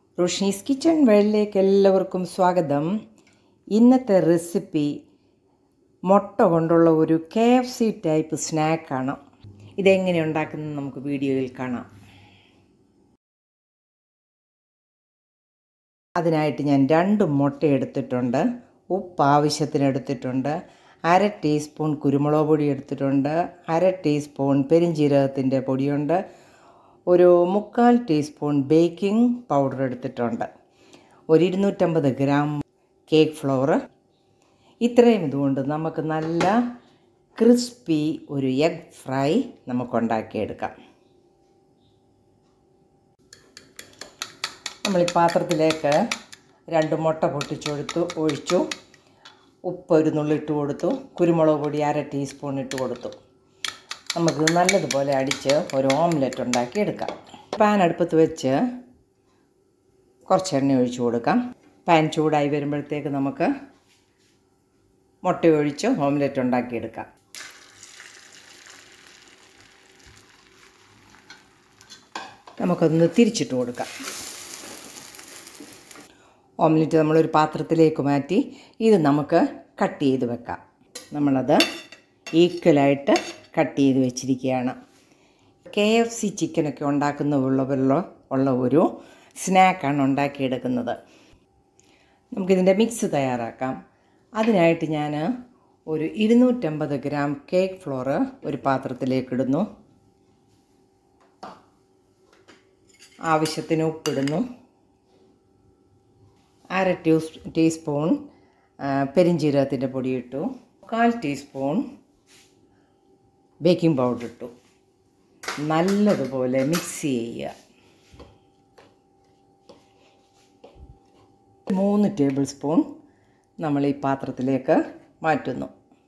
Roshni's kitchen വേൾഡിലേക്ക് എല്ലാവർക്കും സ്വാഗതം ഇന്നത്തെ റെസിപ്പി മുട്ട കൊണ്ടുള്ള ഒരു കെ എഫ് സി ടൈപ്പ് സ്നാക്കാണ് ഇതെങ്ങനെ ഉണ്ടാക്കുന്നത് നമുക്ക് വീഡിയോയിൽ കാണാം അതിനായിട്ട് ഞാൻ രണ്ട് മുട്ട എടുത്തിട്ടുണ്ട് ഉപ്പ് ആവശ്യത്തിന് എടുത്തിട്ടുണ്ട് അര ടീസ്പൂൺ കുരുമുളക് പൊടി എടുത്തിട്ടുണ്ട് അര ടീസ്പൂൺ പെരിഞ്ജീരകത്തിൻ്റെ പൊടിയുണ്ട് ഒരു മുക്കാൽ ടീസ്പൂൺ ബേക്കിംഗ് പൗഡർ എടുത്തിട്ടുണ്ട് ഒരു ഇരുന്നൂറ്റമ്പത് ഗ്രാം കേക്ക് ഫ്ലവർ ഇത്രയും ഇതുകൊണ്ട് നമുക്ക് നല്ല ക്രിസ്പി ഒരു എഗ് ഫ്രൈ നമുക്ക് ഉണ്ടാക്കിയെടുക്കാം നമ്മൾ ഈ പാത്രത്തിലേക്ക് രണ്ട് മുട്ട പൊട്ടിച്ചൊടുത്തു ഒഴിച്ചു ഉപ്പ് ഒരു നുള്ളിട്ട് കൊടുത്തു കുരുമുളക് പൊടി അര ടീസ്പൂൺ ഇട്ട് കൊടുത്തു നമുക്ക് നല്ലതുപോലെ അടിച്ച് ഒരു ഓംലെറ്റ് ഉണ്ടാക്കി എടുക്കാം പാൻ അടുപ്പത്ത് വെച്ച് കുറച്ച് എണ്ണ ഒഴിച്ച് കൊടുക്കാം പാൻ ചൂടായി വരുമ്പോഴത്തേക്ക് നമുക്ക് മുട്ട ഒഴിച്ച് ഓംലെറ്റ് ഉണ്ടാക്കിയെടുക്കാം നമുക്കൊന്ന് തിരിച്ചിട്ട് കൊടുക്കാം ഓംലെറ്റ് നമ്മളൊരു പാത്രത്തിലേക്ക് മാറ്റി ഇത് നമുക്ക് കട്ട് ചെയ്ത് വെക്കാം നമ്മളത് ഈക്വലായിട്ട് കട്ട് ചെയ്ത് വെച്ചിരിക്കുകയാണ് കെ എഫ് സി ചിക്കനൊക്കെ ഉണ്ടാക്കുന്ന ഉള്ളവരുള്ള ഉള്ള ഒരു സ്നാക്കാണ് ഉണ്ടാക്കിയെടുക്കുന്നത് നമുക്കിതിൻ്റെ മിക്സ് തയ്യാറാക്കാം അതിനായിട്ട് ഞാൻ ഒരു ഇരുന്നൂറ്റമ്പത് ഗ്രാം കേക്ക് ഫ്ലോർ ഒരു പാത്രത്തിലേക്ക് ഇടുന്നു ആവശ്യത്തിന് ഉപ്പിടുന്നു അര ടീസ് ടീസ്പൂൺ പെരിഞ്ജീരകത്തിൻ്റെ പൊടി ഇട്ടു കാൽ ടീസ്പൂൺ ബേക്കിംഗ് പൗഡർ ഇട്ടു നല്ലതുപോലെ മിക്സ് ചെയ്യുക മൂന്ന് ടേബിൾ സ്പൂൺ നമ്മൾ ഈ പാത്രത്തിലേക്ക് മാറ്റുന്നു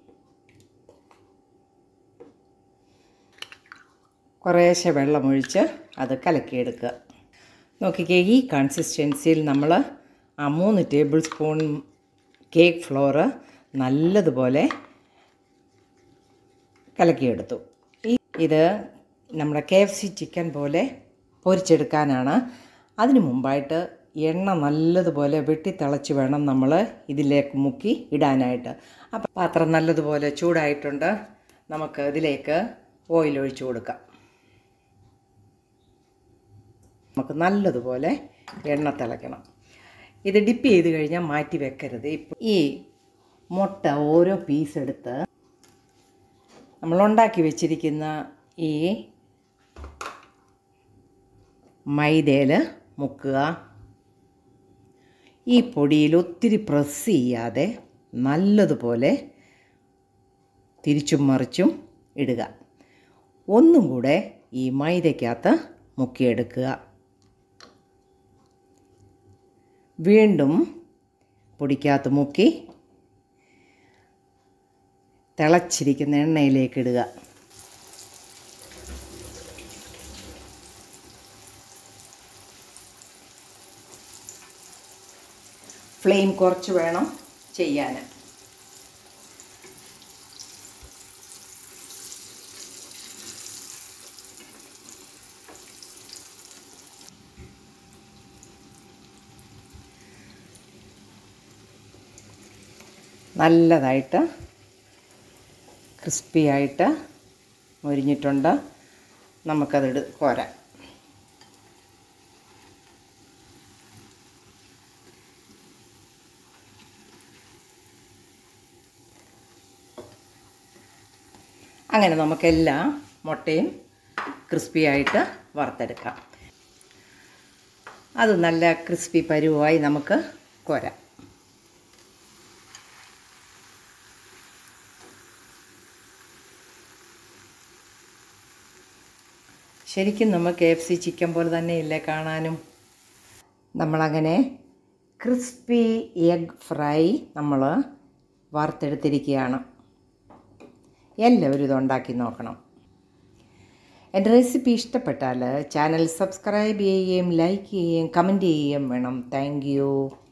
കുറേശ്ശെ വെള്ളമൊഴിച്ച് അത് കലക്കിയെടുക്കുക നോക്കിക്കേ ഈ കൺസിസ്റ്റൻസിയിൽ നമ്മൾ ആ മൂന്ന് ടേബിൾ സ്പൂൺ കേക്ക് ഫ്ലോറ് നല്ലതുപോലെ കലക്കിയെടുത്തു ഈ ഇത് നമ്മുടെ കെ എഫ് സി ചിക്കൻ പോലെ പൊരിച്ചെടുക്കാനാണ് അതിന് മുമ്പായിട്ട് എണ്ണ നല്ലതുപോലെ വെട്ടിത്തിളച്ച് വേണം നമ്മൾ ഇതിലേക്ക് മുക്കി ഇടാനായിട്ട് അപ്പം പാത്രം നല്ലതുപോലെ ചൂടായിട്ടുണ്ട് നമുക്ക് ഇതിലേക്ക് ഓയിൽ ഒഴിച്ചു കൊടുക്കാം നമുക്ക് നല്ലതുപോലെ എണ്ണ തിളയ്ക്കണം ഇത് ഡിപ്പ് ചെയ്ത് കഴിഞ്ഞാൽ മാറ്റി വെക്കരുത് ഇപ്പം ഈ മുട്ട ഓരോ പീസ് എടുത്ത് നമ്മൾ ഉണ്ടാക്കി വെച്ചിരിക്കുന്ന ഈ മൈദയിൽ മുക്കുക ഈ പൊടിയിൽ ഒത്തിരി പ്രസ് ചെയ്യാതെ നല്ലതുപോലെ തിരിച്ചും മറിച്ചും ഇടുക ഒന്നും കൂടെ ഈ മൈദയ്ക്കകത്ത് മുക്കിയെടുക്കുക വീണ്ടും പൊടിക്കകത്ത് മുക്കി തിളച്ചിരിക്കുന്ന എണ്ണയിലേക്ക് ഇടുക ഫ്ലെയിം കുറച്ച് വേണം ചെയ്യാൻ നല്ലതായിട്ട് ക്രിസ്പി ആയിട്ട് മൊരിഞ്ഞിട്ടുണ്ട് നമുക്കത് കോരാം അങ്ങനെ നമുക്കെല്ലാ മുട്ടയും ക്രിസ്പി ആയിട്ട് വറുത്തെടുക്കാം അത് നല്ല ക്രിസ്പി പരുവായി നമുക്ക് കോരാം ശരിക്കും നമ്മൾ കെ എഫ് സി ചിക്കൻ പോലെ തന്നെ ഇല്ലേ കാണാനും നമ്മളങ്ങനെ ക്രിസ്പി എഗ് ഫ്രൈ നമ്മൾ വറുത്തെടുത്തിരിക്കുകയാണ് എല്ലാവരും ഇത് ഉണ്ടാക്കി നോക്കണം എൻ്റെ റെസിപ്പി ഇഷ്ടപ്പെട്ടാൽ ചാനൽ സബ്സ്ക്രൈബ് ചെയ്യുകയും ലൈക്ക് ചെയ്യുകയും കമൻറ്റ് ചെയ്യുകയും വേണം താങ്ക്